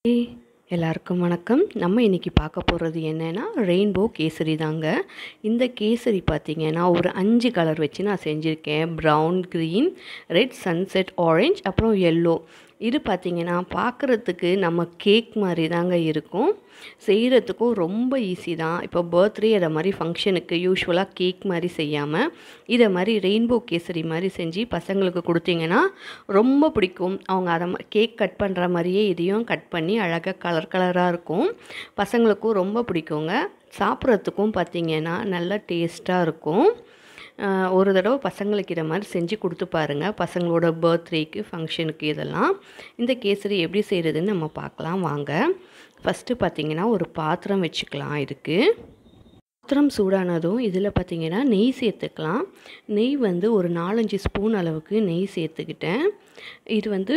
எல்லாருக்கும் வணக்கம் நம்ம இன்றைக்கி பார்க்க போகிறது என்னென்னா ரெயின்போ கேசரி தாங்க இந்த கேசரி பார்த்திங்கன்னா ஒரு அஞ்சு கலர் வச்சு நான் செஞ்சுருக்கேன் brown green red sunset orange அப்புறம் எல்லோ இது பார்த்திங்கன்னா பார்க்குறதுக்கு நம்ம கேக் மாதிரி தாங்க இருக்கும் செய்கிறதுக்கும் ரொம்ப ஈஸி தான் இப்போ பர்த்டே அதை மாதிரி ஃபங்க்ஷனுக்கு யூஸ்வலாக கேக் மாதிரி செய்யாமல் இதை மாதிரி ரெயின்போ கேசரி மாதிரி செஞ்சு பசங்களுக்கு கொடுத்தீங்கன்னா ரொம்ப பிடிக்கும் அவங்க அதை மா கேக் கட் பண்ணுற மாதிரியே இதையும் கட் பண்ணி அழகாக கலர் கலராக இருக்கும் பசங்களுக்கும் ரொம்ப பிடிக்குங்க சாப்பிட்றதுக்கும் பார்த்திங்கன்னா நல்லா டேஸ்ட்டாக இருக்கும் ஒரு தடவை பசங்களுக்கு இதை மாதிரி செஞ்சு கொடுத்து பாருங்கள் பசங்களோட பர்த்டேக்கு ஃபங்க்ஷனுக்கு இதெல்லாம் இந்த கேசரி எப்படி செய்கிறதுன்னு நம்ம பார்க்கலாம் வாங்க ஃபஸ்ட்டு பார்த்திங்கன்னா ஒரு பாத்திரம் வச்சுக்கலாம் இதுக்கு பாத்திரம் சூடானதும் இதில் பார்த்திங்கன்னா நெய் சேர்த்துக்கலாம் நெய் வந்து ஒரு நாலஞ்சு ஸ்பூன் அளவுக்கு நெய் சேர்த்துக்கிட்டேன் இது வந்து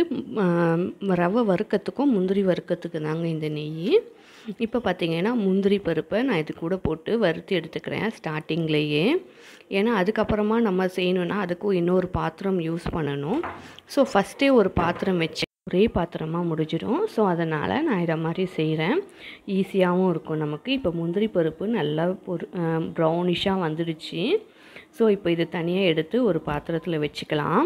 ரவை வறுக்கிறதுக்கும் முந்திரி வறுக்கிறதுக்கு தாங்க இந்த நெய் இப்போ பார்த்திங்கன்னா முந்திரி பருப்பை நான் இது கூட போட்டு வறுத்து எடுத்துக்கிறேன் ஸ்டார்டிங்லேயே ஏன்னா அதுக்கப்புறமா நம்ம செய்யணுன்னா அதுக்கும் இன்னொரு பாத்திரம் யூஸ் பண்ணணும் ஸோ ஃபஸ்ட்டே ஒரு பாத்திரம் வச்சு ஒரே பாத்திரமாக முடிஞ்சிடும் ஸோ அதனால் நான் இதை மாதிரி செய்கிறேன் ஈஸியாகவும் இருக்கும் நமக்கு இப்போ முந்திரி பருப்பு நல்லா ஒரு ப்ரௌனிஷாக வந்துடுச்சு ஸோ இப்போ இது தனியாக எடுத்து ஒரு பாத்திரத்தில் வச்சுக்கலாம்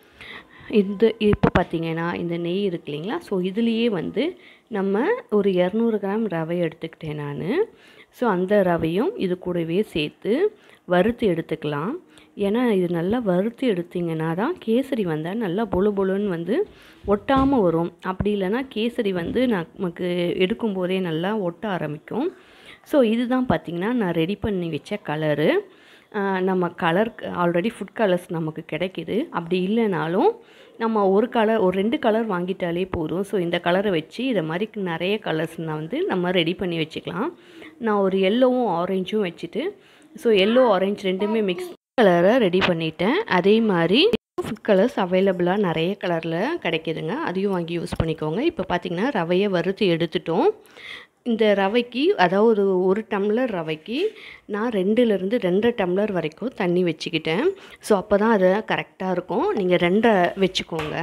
இந்த இப்போ பார்த்திங்கன்னா இந்த நெய் இருக்கு இல்லைங்களா ஸோ இதுலேயே வந்து நம்ம ஒரு இரநூறு கிராம் ரவை எடுத்துக்கிட்டேன் நான் ஸோ அந்த ரவையும் இது கூடவே சேர்த்து வறுத்து எடுத்துக்கலாம் ஏன்னா இது நல்லா வறுத்து எடுத்திங்கன்னா தான் கேசரி வந்தால் நல்லா பொழு பொழுன்னு வந்து ஒட்டாமல் வரும் அப்படி இல்லைன்னா கேசரி வந்து நமக்கு எடுக்கும்போதே நல்லா ஒட்ட ஆரம்பிக்கும் ஸோ இதுதான் பார்த்திங்கன்னா நான் ரெடி பண்ணி வச்ச கலரு நம்ம கலர் ஆல்ரெடி ஃபுட் கலர்ஸ் நமக்கு கிடைக்கிது அப்படி இல்லைனாலும் நம்ம ஒரு கலர் ஒரு ரெண்டு கலர் வாங்கிட்டாலே போதும் ஸோ இந்த கலரை வச்சு இதை மாதிரி நிறைய கலர்ஸ் நான் வந்து நம்ம ரெடி பண்ணி வச்சுக்கலாம் நான் ஒரு எல்லோவும் ஆரஞ்சும் வச்சுட்டு ஸோ எல்லோ ஆரஞ்சு ரெண்டுமே மிக்ஸ் கலரை ரெடி பண்ணிட்டேன் அதே மாதிரி ஃபுட் கலர்ஸ் அவைலபிளாக நிறைய கலரில் கிடைக்கிதுங்க அதையும் வாங்கி யூஸ் பண்ணிக்கோங்க இப்போ பார்த்திங்கன்னா ரவையை வறுத்து எடுத்துட்டோம் இந்த ரவைக்கு அதாவது ஒரு டம்ளர் ரவைக்கு நான் ரெண்டுலேருந்து ரெண்டரை டம்ளர் வரைக்கும் தண்ணி வச்சுக்கிட்டேன் ஸோ அப்போ தான் அது கரெக்டாக இருக்கும் நீங்கள் ரெண்டரை வச்சுக்கோங்க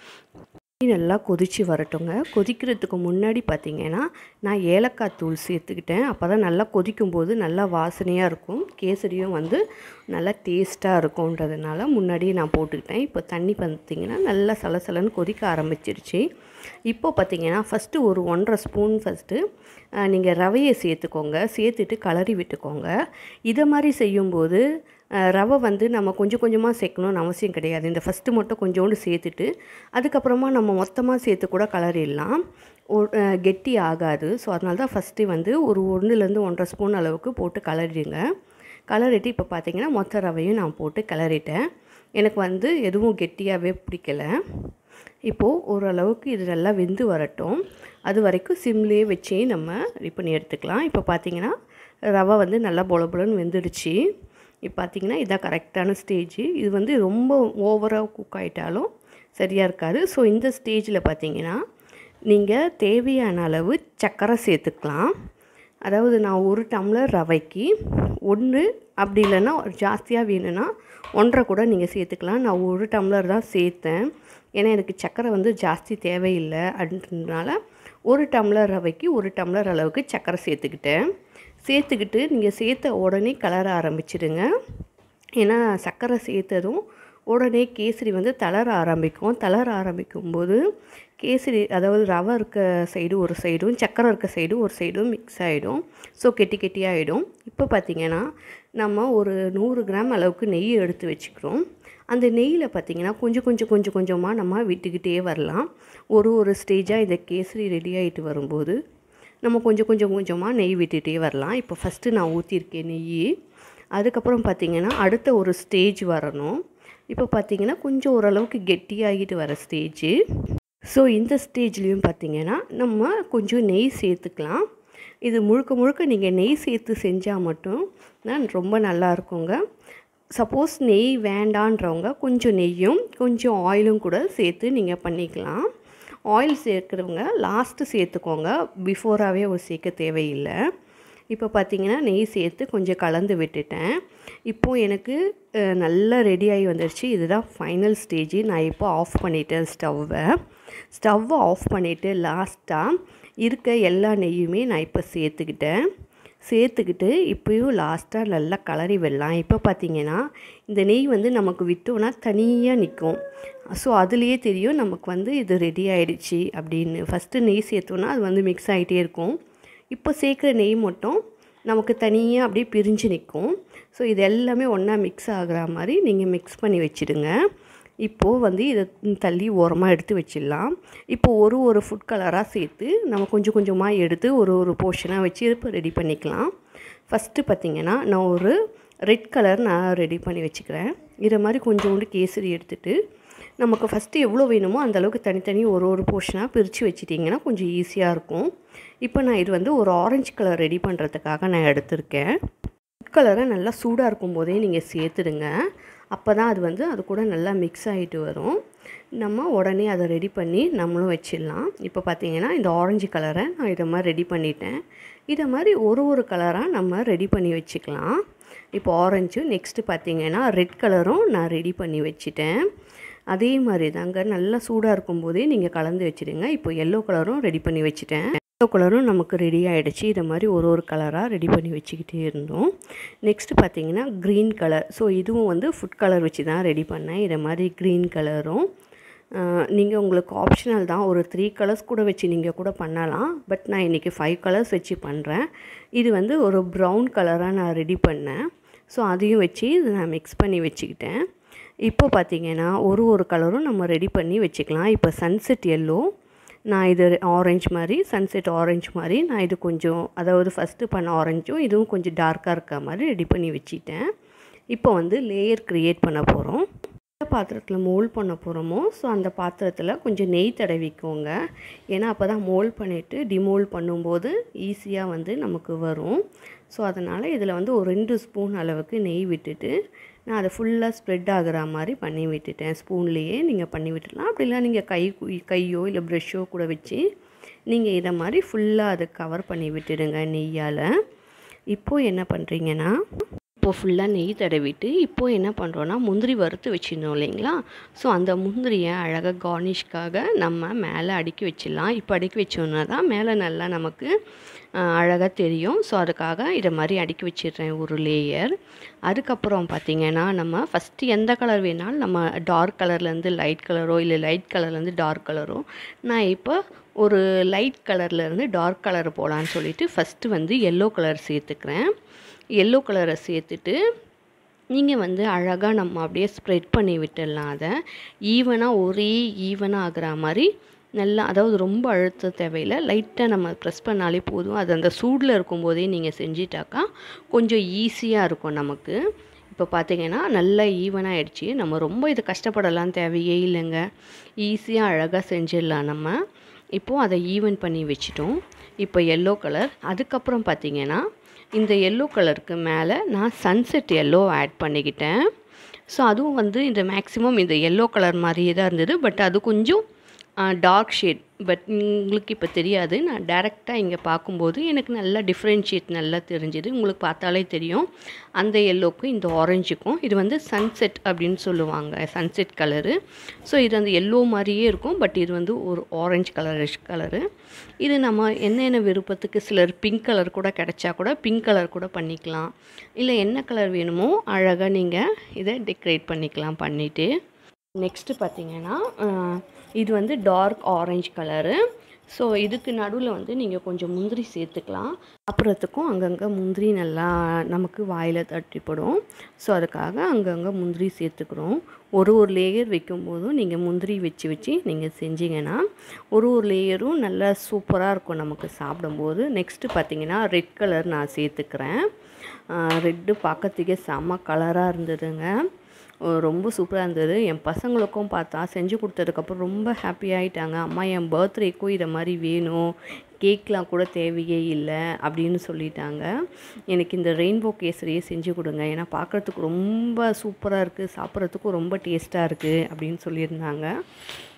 நல்லா கொதித்து வரட்டுங்க கொதிக்கிறதுக்கு முன்னாடி பார்த்திங்கன்னா நான் ஏலக்காய் தூள் சேர்த்துக்கிட்டேன் அப்போ தான் நல்லா கொதிக்கும்போது நல்லா வாசனையாக இருக்கும் கேசரியும் வந்து நல்லா டேஸ்ட்டாக இருக்கும்ன்றதுனால முன்னாடியே நான் போட்டுக்கிட்டேன் இப்போ தண்ணி பார்த்திங்கன்னா நல்லா சலசலன்னு கொதிக்க ஆரம்பிச்சிருச்சு இப்போ பார்த்திங்கன்னா ஃபஸ்ட்டு ஒரு ஒன்றரை ஸ்பூன் ஃபஸ்ட்டு நீங்கள் ரவையை சேர்த்துக்கோங்க சேர்த்துட்டு கலரி விட்டுக்கோங்க இதை மாதிரி செய்யும்போது ரவை வந்து நம்ம கொஞ்சம் கொஞ்சமாக சேர்க்கணும்னு அவசியம் கிடையாது இந்த ஃபஸ்ட்டு மட்டும் கொஞ்சோண்டு சேர்த்துட்டு அதுக்கப்புறமா நம்ம மொத்தமாக சேர்த்து கூட கலரிடலாம் கெட்டி ஆகாது ஸோ அதனால தான் ஃபஸ்ட்டு வந்து ஒரு ஒன்றுலேருந்து ஒன்றரை ஸ்பூன் அளவுக்கு போட்டு கலரிடுங்க கலரிட்டு இப்போ பார்த்திங்கன்னா மொத்த ரவையும் நான் போட்டு கிளறிட்டேன் எனக்கு வந்து எதுவும் கெட்டியாகவே பிடிக்கல இப்போது ஓரளவுக்கு இது நல்லா வெந்து வரட்டும் அது வரைக்கும் சிம்லேயே வச்சு நம்ம ரெடி பண்ணி எடுத்துக்கலாம் இப்போ பார்த்திங்கன்னா ரவை வந்து நல்லா பொல பொலன்னு வெந்துடுச்சு இப்போ பார்த்திங்கன்னா இதான் கரெக்டான ஸ்டேஜ் இது வந்து ரொம்ப ஓவராக குக் ஆகிட்டாலும் சரியாக இருக்காது ஸோ இந்த ஸ்டேஜில் பார்த்திங்கன்னா நீங்கள் தேவையான அளவு சர்க்கரை சேர்த்துக்கலாம் அதாவது நான் ஒரு டம்ளர் ரவைக்கு ஒன்று அப்படி இல்லைன்னா ஜாஸ்தியாக வேணும்னா ஒன்றரை கூட நீங்கள் சேர்த்துக்கலாம் நான் ஒரு டம்ளர் தான் சேர்த்தேன் ஏன்னா எனக்கு சர்க்கரை வந்து ஜாஸ்தி தேவையில்லை அப்படின்றதுனால ஒரு டம்ளர் ரவைக்கு ஒரு டம்ளர் அளவுக்கு சர்க்கரை சேர்த்துக்கிட்டேன் சேர்த்துக்கிட்டு நீங்கள் சேர்த்த உடனே கலர ஆரம்பிச்சிடுங்க ஏன்னா சர்க்கரை சேர்த்ததும் உடனே கேசரி வந்து தளர ஆரம்பிக்கும் தளர ஆரம்பிக்கும் போது கேசரி அதாவது ரவை இருக்க சைடு ஒரு சைடும் சக்கரை இருக்க சைடும் ஒரு சைடும் மிக்ஸ் ஆகிடும் ஸோ கெட்டி கெட்டியாகிடும் இப்போ பார்த்திங்கன்னா நம்ம ஒரு நூறு கிராம் அளவுக்கு நெய் எடுத்து வச்சுக்கிறோம் அந்த நெய்யில் பார்த்திங்கன்னா கொஞ்சம் கொஞ்சம் கொஞ்சம் கொஞ்சமாக நம்ம விட்டுக்கிட்டே வரலாம் ஒரு ஒரு ஸ்டேஜாக இந்த கேசரி ரெடி ஆகிட்டு வரும்போது நம்ம கொஞ்சம் கொஞ்சம் கொஞ்சமாக நெய் விட்டுகிட்டே வரலாம் இப்போ ஃபஸ்ட்டு நான் ஊற்றிருக்கேன் நெய் அதுக்கப்புறம் பார்த்திங்கன்னா அடுத்த ஒரு ஸ்டேஜ் வரணும் இப்போ பார்த்திங்கன்னா கொஞ்சம் ஓரளவுக்கு கெட்டியாகிட்டு வர ஸ்டேஜு ஸோ இந்த ஸ்டேஜ்லேயும் பார்த்திங்கன்னா நம்ம கொஞ்சம் நெய் சேர்த்துக்கலாம் இது முழுக்க முழுக்க நீங்கள் நெய் சேர்த்து செஞ்சால் மட்டும் தான் ரொம்ப நல்லா இருக்குங்க சப்போஸ் நெய் வேண்டான்றவங்க கொஞ்சம் நெய்யும் கொஞ்சம் ஆயிலும் கூட சேர்த்து நீங்கள் பண்ணிக்கலாம் ஆயில் சேர்க்குறவங்க லாஸ்ட்டு சேர்த்துக்கோங்க பிஃபோராகவே ஒரு சேர்க்க தேவையில்லை இப்போ பார்த்தீங்கன்னா நெய் சேர்த்து கொஞ்சம் கலந்து விட்டுட்டேன் இப்போது எனக்கு அஹ், நல்லா ரெடி ஆகி வந்துடுச்சு இதுதான் ஃபைனல் ஸ்டேஜ் நான் இப்போ ஆஃப் பண்ணிட்டேன் ஸ்டவ்வை ஸ்டவ்வை ஆஃப் பண்ணிவிட்டு லாஸ்ட்டாக இருக்க எல்லா நெய்யுமே நான் இப்போ சேர்த்துக்கிட்டேன் சேர்த்துக்கிட்டு இப்போயும் லாஸ்ட்டாக நல்லா கலரி விடலாம் இப்போ பார்த்தீங்கன்னா இந்த நெய் வந்து நமக்கு விட்டோன்னா தனியாக நிற்கும் ஸோ அதுலேயே தெரியும் நமக்கு வந்து இது ரெடி ஆகிடுச்சு அப்படின்னு ஃபஸ்ட்டு நெய் சேர்த்தோன்னா அது வந்து மிக்ஸ் ஆகிட்டே இருக்கும் இப்போ சேர்க்குற நெய் மட்டும் நமக்கு தனியாக அப்படியே பிரிஞ்சு நிற்கும் ஸோ இது எல்லாமே ஒன்றா மிக்ஸ் ஆகிற மாதிரி நீங்கள் மிக்ஸ் பண்ணி வச்சுடுங்க இப்போது வந்து இதை தள்ளி ஓரமாக எடுத்து வச்சிடலாம் இப்போது ஒரு ஒரு ஃபுட் கலராக சேர்த்து நம்ம கொஞ்சம் கொஞ்சமாக எடுத்து ஒரு ஒரு போர்ஷனாக வச்சு இப்போ ரெடி பண்ணிக்கலாம் ஃபஸ்ட்டு பார்த்திங்கன்னா நான் ஒரு ரெட் கலர் நான் ரெடி பண்ணி வச்சுக்கிறேன் இதை மாதிரி கொஞ்சோண்டு கேசரி எடுத்துகிட்டு நமக்கு ஃபஸ்ட்டு எவ்வளோ வேணுமோ அந்தளவுக்கு தனித்தனி ஒரு ஒரு போர்ஷனாக பிரித்து வச்சிட்டிங்கன்னா கொஞ்சம் ஈஸியாக இருக்கும் இப்போ நான் இது வந்து ஒரு ஆரஞ்சு கலர் ரெடி பண்ணுறதுக்காக நான் எடுத்திருக்கேன் ஃபுட் கலரை நல்லா சூடாக இருக்கும் போதே நீங்கள் சேர்த்துடுங்க அப்போ தான் அது வந்து அது கூட நல்லா மிக்ஸ் ஆகிட்டு வரும் நம்ம உடனே அதை ரெடி பண்ணி நம்மளும் வச்சிடலாம் இப்போ பார்த்தீங்கன்னா இந்த ஆரஞ்சு கலரை நான் இதை மாதிரி ரெடி பண்ணிட்டேன் இதை மாதிரி ஒரு ஒரு கலராக நம்ம ரெடி பண்ணி வச்சுக்கலாம் இப்போ ஆரஞ்சு நெக்ஸ்ட்டு பார்த்தீங்கன்னா ரெட் கலரும் நான் ரெடி பண்ணி வச்சுட்டேன் அதே மாதிரி தாங்க நல்லா சூடாக இருக்கும்போதே நீங்கள் கலந்து வச்சுடுங்க இப்போ எல்லோ கலரும் ரெடி பண்ணி வச்சுட்டேன் எல்லோ கலரும் நமக்கு ரெடி ஆகிடுச்சு இதை மாதிரி ஒரு ஒரு கலராக ரெடி பண்ணி வச்சுக்கிட்டே இருந்தோம் நெக்ஸ்ட்டு பார்த்தீங்கன்னா க்ரீன் கலர் ஸோ இதுவும் வந்து ஃபுட் கலர் வச்சு தான் ரெடி பண்ணேன் இதை மாதிரி க்ரீன் கலரும் நீங்கள் உங்களுக்கு ஆப்ஷனல் தான் ஒரு த்ரீ கலர்ஸ் கூட வச்சு நீங்கள் கூட பண்ணலாம் பட் நான் இன்றைக்கி ஃபைவ் கலர்ஸ் வச்சு பண்ணுறேன் இது வந்து ஒரு ப்ரௌன் கலராக நான் ரெடி பண்ணேன் ஸோ அதையும் வச்சு இதை நான் மிக்ஸ் பண்ணி வச்சுக்கிட்டேன் இப்போ பார்த்தீங்கன்னா ஒரு ஒரு கலரும் நம்ம ரெடி பண்ணி வச்சுக்கலாம் இப்போ சன்செட் எல்லோ நான் இது ஆரஞ்சு மாதிரி சன்செட் ஆரஞ்சு மாதிரி நான் இது கொஞ்சம் அதாவது ஃபஸ்ட்டு பண்ண ஆரஞ்சும் இதுவும் கொஞ்சம் டார்க்காக இருக்க மாதிரி ரெடி பண்ணி வச்சுட்டேன் இப்போ வந்து லேயர் க்ரியேட் பண்ண போகிறோம் எந்த பாத்திரத்தில் மோல் பண்ண போகிறோமோ ஸோ அந்த பாத்திரத்தில் கொஞ்சம் நெய் தடவிக்கோங்க ஏன்னா அப்போ தான் மோல் பண்ணிவிட்டு டிமோல் பண்ணும்போது ஈஸியாக வந்து நமக்கு வரும் ஸோ அதனால் இதில் வந்து ஒரு ரெண்டு ஸ்பூன் அளவுக்கு நெய் விட்டுட்டு நான் அதை ஃபுல்லாக ஸ்ப்ரெட் ஆகிற மாதிரி பண்ணி விட்டுட்டேன் ஸ்பூன்லேயே நீங்கள் பண்ணி விட்டுடலாம் அப்படிலாம் நீங்கள் கை கையோ இல்லை ப்ரெஷ்ஷோ கூட வச்சு நீங்கள் இதை மாதிரி ஃபுல்லாக அதை கவர் பண்ணி விட்டுடுங்க நெய்யால் இப்போது என்ன பண்ணுறீங்கன்னா இப்போது ஃபுல்லாக நெய் தடவிட்டு இப்போது என்ன பண்ணுறோன்னா முந்திரி வறுத்து வச்சிருந்தோம் இல்லைங்களா ஸோ அந்த முந்திரியை அழகாக கார்னிஷ்காக நம்ம மேலே அடுக்கி வச்சிடலாம் இப்போ அடுக்கி வச்சோன்னா தான் மேலே நல்லா நமக்கு அழகாக தெரியும் ஸோ அதுக்காக இதை மாதிரி அடுக்கி வச்சிடுறேன் ஒரு லேயர் அதுக்கப்புறம் பார்த்திங்கன்னா நம்ம ஃபஸ்ட்டு எந்த கலர் வேணாலும் நம்ம டார்க் கலர்லேருந்து லைட் கலரோ இல்லை லைட் கலர்லேருந்து டார்க் கலரோ நான் இப்போ ஒரு லைட் கலர்லேருந்து டார்க் கலர் போகலான்னு சொல்லிட்டு ஃபஸ்ட்டு வந்து எல்லோ கலர் சேர்த்துக்கிறேன் எல்லோ கலரை சேர்த்துட்டு நீங்கள் வந்து அழகாக நம்ம அப்படியே ஸ்ப்ரெட் பண்ணி விட்டுடலாம் அதை ஈவனாக ஒரே ஈவனாக ஆகிற மாதிரி நல்லா அதாவது ரொம்ப அழுத்த தேவையில்லை லைட்டாக நம்ம ப்ரெஸ் பண்ணாலே போதும் அது அந்த சூடில் இருக்கும்போதே நீங்கள் செஞ்சிட்டாக்கா கொஞ்சம் ஈஸியாக இருக்கும் நமக்கு இப்போ பார்த்தீங்கன்னா நல்லா ஈவனாக ஆயிடுச்சு நம்ம ரொம்ப இது கஷ்டப்படலாம் தேவையே இல்லைங்க ஈஸியாக அழகாக செஞ்சிடலாம் நம்ம இப்போது அதை ஈவன் பண்ணி வச்சிட்டோம் இப்போ எல்லோ கலர் அதுக்கப்புறம் பார்த்தீங்கன்னா இந்த எல்லோ கலருக்கு மேலே நான் சன்செட் எல்லோ ஆட் பண்ணிக்கிட்டேன் ஸோ அதுவும் வந்து இந்த மேக்ஸிமம் இந்த எல்லோ கலர் மாதிரியே தான் இருந்தது பட் அது கொஞ்சம் டார்க் ஷேட் பட் உங்களுக்கு இப்போ தெரியாது நான் டேரெக்டாக இங்கே பார்க்கும்போது எனக்கு நல்லா டிஃப்ரென்ஷியேட் நல்லா தெரிஞ்சுது உங்களுக்கு பார்த்தாலே தெரியும் அந்த எல்லோக்கும் இந்த ஆரஞ்சுக்கும் இது வந்து சன்செட் அப்படின்னு சொல்லுவாங்க சன்செட் கலரு ஸோ இது அந்த எல்லோ மாதிரியே இருக்கும் பட் இது வந்து ஒரு ஆரஞ்சு கலரிஷ் கலரு இது நம்ம என்னென்ன விருப்பத்துக்கு சிலர் பிங்க் கலர் கூட கிடச்சா கூட பிங்க் கலர் கூட பண்ணிக்கலாம் இல்லை என்ன கலர் வேணுமோ அழகாக நீங்கள் இதை டெக்கரேட் பண்ணிக்கலாம் பண்ணிவிட்டு நெக்ஸ்ட்டு பார்த்தீங்கன்னா இது வந்து டார்க் ஆரஞ்சு கலரு ஸோ இதுக்கு நடுவில் வந்து நீங்கள் கொஞ்சம் முந்திரி சேர்த்துக்கலாம் அப்புறத்துக்கும் அங்கங்கே முந்திரி நல்லா நமக்கு வாயில் தட்டிப்படும் ஸோ அதுக்காக அங்கங்கே முந்திரி சேர்த்துக்கிறோம் ஒரு ஒரு லேயர் வைக்கும்போதும் நீங்கள் முந்திரி வச்சு வச்சு நீங்கள் செஞ்சீங்கன்னா ஒரு ஒரு லேயரும் நல்லா சூப்பராக இருக்கும் நமக்கு சாப்பிடும்போது நெக்ஸ்ட்டு பார்த்தீங்கன்னா ரெட் கலர் நான் சேர்த்துக்கிறேன் ரெட்டு பார்க்கறதுக்கே செம்ம கலராக இருந்ததுங்க ரொம்ப சூப்பராக இருந்தது என் பசங்களுக்கும் பார்த்தா செஞ்சு கொடுத்ததுக்கப்புறம் ரொம்ப ஹாப்பி ஆகிட்டாங்க அம்மா என் பர்த்டேக்கும் இதை மாதிரி வேணும் கேக்லாம் கூட தேவையே இல்லை அப்படின்னு சொல்லிட்டாங்க எனக்கு இந்த ரெயின்போ கேசரியே செஞ்சு கொடுங்க ஏன்னா பார்க்குறதுக்கு ரொம்ப சூப்பராக இருக்குது சாப்பிட்றதுக்கும் ரொம்ப டேஸ்ட்டாக இருக்குது அப்படின்னு சொல்லியிருந்தாங்க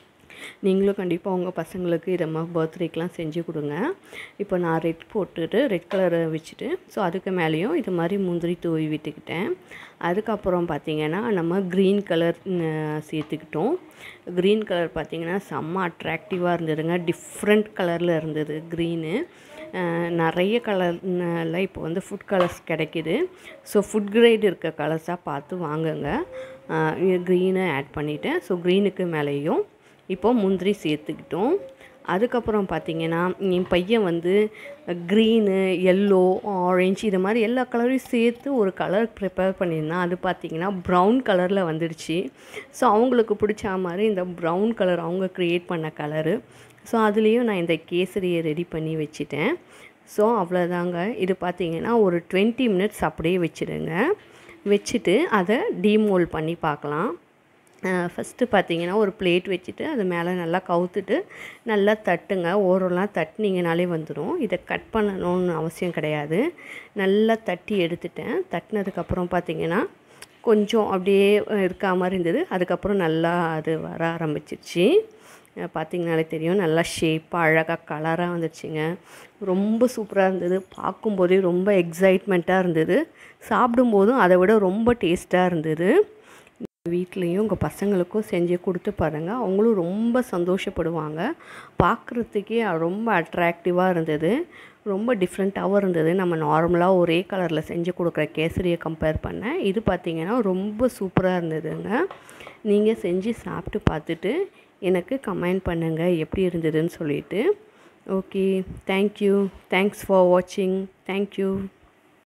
நீங்களும் கண்டிப்பாக உங்கள் பசங்களுக்கு இதை மாதிரி பர்த்டேக்கெலாம் செஞ்சு கொடுங்க இப்போ நான் ரெட் போட்டுட்டு ரெட் கலரை வச்சுட்டு ஸோ அதுக்கு மேலேயும் இது மாதிரி முந்திரி தூவி விட்டுக்கிட்டேன் அதுக்கப்புறம் பார்த்திங்கன்னா நம்ம க்ரீன் கலர் சேர்த்துக்கிட்டோம் க்ரீன் கலர் பார்த்திங்கன்னா செம்ம அட்ராக்டிவாக இருந்ததுங்க டிஃப்ரெண்ட் கலரில் இருந்தது க்ரீனு நிறைய கலர்ல இப்போ வந்து ஃபுட் கலர்ஸ் கிடைக்கிது ஸோ ஃபுட் கிரேட் இருக்க கலர்ஸாக பார்த்து வாங்குங்க க்ரீனை ஆட் பண்ணிவிட்டேன் ஸோ க்ரீனுக்கு மேலேயும் இப்போது முந்திரி சேர்த்துக்கிட்டோம் அதுக்கப்புறம் பார்த்திங்கன்னா என் பையன் வந்து க்ரீனு எல்லோ ஆரஞ்சு இது மாதிரி எல்லா கலரையும் சேர்த்து ஒரு கலர் ப்ரிப்பேர் பண்ணியிருந்தான் அது பார்த்திங்கன்னா ப்ரௌன் கலரில் வந்துடுச்சு ஸோ அவங்களுக்கு பிடிச்ச மாதிரி இந்த ப்ரௌன் கலர் அவங்க க்ரியேட் பண்ண கலரு ஸோ அதுலேயும் நான் இந்த கேசரியை ரெடி பண்ணி வச்சுட்டேன் ஸோ அவ்வளோதாங்க இது பார்த்திங்கன்னா ஒரு டுவெண்ட்டி மினிட்ஸ் அப்படியே வச்சுடுங்க வச்சுட்டு அதை டீமோல் பண்ணி பார்க்கலாம் ஃபஸ்ட்டு பார்த்தீங்கன்னா ஒரு பிளேட் வச்சுட்டு அது மேலே நல்லா கவுத்துட்டு நல்லா தட்டுங்க ஓரெல்லாம் தட்டினீங்கனாலே வந்துடும் இதை கட் பண்ணணும்னு அவசியம் கிடையாது நல்லா தட்டி எடுத்துட்டேன் தட்டினதுக்கப்புறம் பார்த்தீங்கன்னா கொஞ்சம் அப்படியே இருக்கா மாதிரி இருந்தது அதுக்கப்புறம் நல்லா அது வர ஆரம்பிச்சிருச்சு பார்த்திங்கனாலே தெரியும் நல்லா ஷேப்பாக அழகாக கலராக வந்துடுச்சுங்க ரொம்ப சூப்பராக இருந்தது பார்க்கும்போதே ரொம்ப எக்ஸைட்மெண்ட்டாக இருந்தது சாப்பிடும்போதும் அதை விட ரொம்ப டேஸ்ட்டாக இருந்தது வீட்லேயும் உங்கள் பசங்களுக்கும் செஞ்சு கொடுத்து பாருங்கள் அவங்களும் ரொம்ப சந்தோஷப்படுவாங்க பார்க்குறதுக்கே ரொம்ப அட்ராக்டிவாக இருந்தது ரொம்ப டிஃப்ரெண்ட்டாகவும் இருந்தது நம்ம நார்மலாக ஒரே கலரில் செஞ்சு கொடுக்குற கேசரியை கம்பேர் பண்ணேன் இது பார்த்திங்கன்னா ரொம்ப சூப்பராக இருந்ததுங்க நீங்கள் செஞ்சு சாப்பிட்டு பார்த்துட்டு எனக்கு கமெண்ட் பண்ணுங்கள் எப்படி இருந்ததுன்னு சொல்லிட்டு ஓகே தேங்க்யூ தேங்க்ஸ் ஃபார் வாட்சிங் தேங்க்யூ